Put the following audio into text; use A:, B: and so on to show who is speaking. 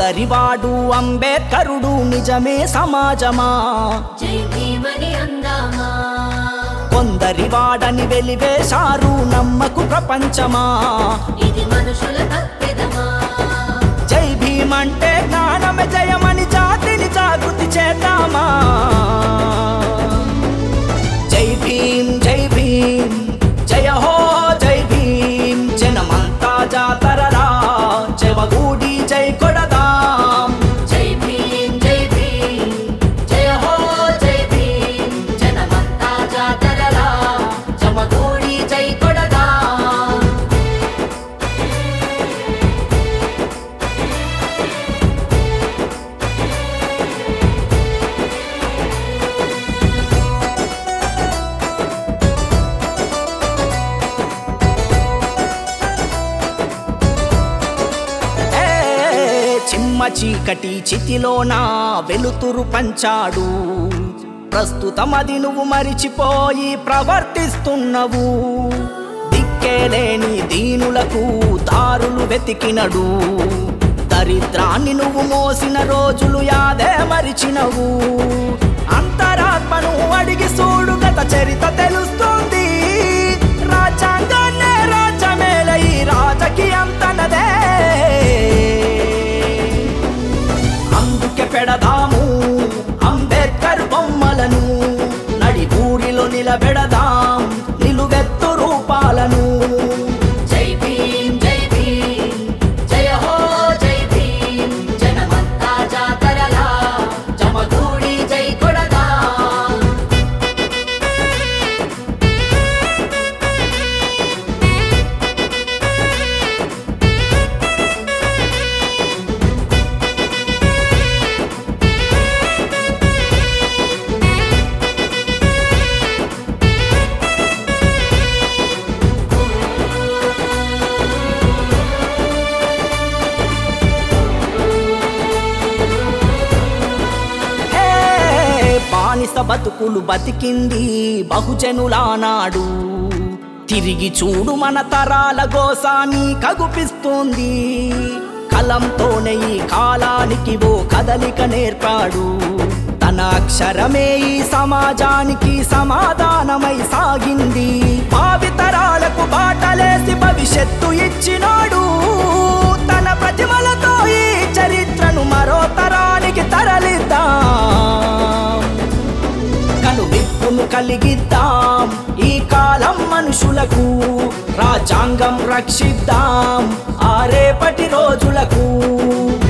A: అందరివాడు అంబేద్కరుడు నిజమే సమాజమా
B: జై భీమని అందామా
A: కొందరి వాడని వెలివేశారు నమ్మకు ప్రపంచమా
B: ఇది మనుషుల తప్పిదమా
A: జై భీమ్ అంటే జ్ఞానమే జయమని జాతిని జాగృతి చేద్దామా జై భీమ్ జై భీమ్ జయ హో జై భీమ్ జనమంతా జాతరరా చెవగూడి జై కొడదాం
B: జై భీమ్ జై భీమ్ జయ హో జై భీమ్ జనమంతా జాతరలా జమగూడి జై కొడదా
A: ఏ, చిమ్మ చీకటి చితిలోన వెలుతురు పంచాడు ప్రస్తుతం అది నువ్వు మరిచిపోయి ప్రవర్తిస్తున్నవు దిక్కేలేని దీనులకు దారులు వెతికినడు దరిద్రాన్ని నువ్వు మోసిన రోజులు యాదే మరిచినవు అంతరాత్మను అడిగి చూడు గత చరిత తెలుస్తుంది రాజ్యాంగాన్నే రాజ్యమేలై రాజకీయం తనదే అందుకే పెడదాము అంబేద్కర్ బొమ్మలను నడి ఊరిలో నిలబెడదాం నిలువెత్తు రూపాలను
B: జై భీమ్ జై భీమ్ జయ హో జై భీమ్ జనమంతా జాతరలా జమగూడి జై కొడదా
A: ఏ, బానిస బతుకులు బతికింది బహుజనులానాడు తిరిగి చూడు మన తరాల గోసాని కగుపిస్తుంది కలంతోనే ఈ కాలానికి ఓ కదలిక నేర్పాడు తన అక్షరమే ఈ సమాజానికి సమాధానమై సాగింది భావితరాలకు బాటలేసి భవిష్యత్తు ఇచ్చినాడు తన ప్రతిమలతో ఈ చరిత్రను మరో తరానికి తరలిద్దాం కను విప్పును కలిగిద్దాం ఈ కాలం మనుషులకు రాజ్యాంగం రక్షిద్దాం ఆ రేపటి రోజులకు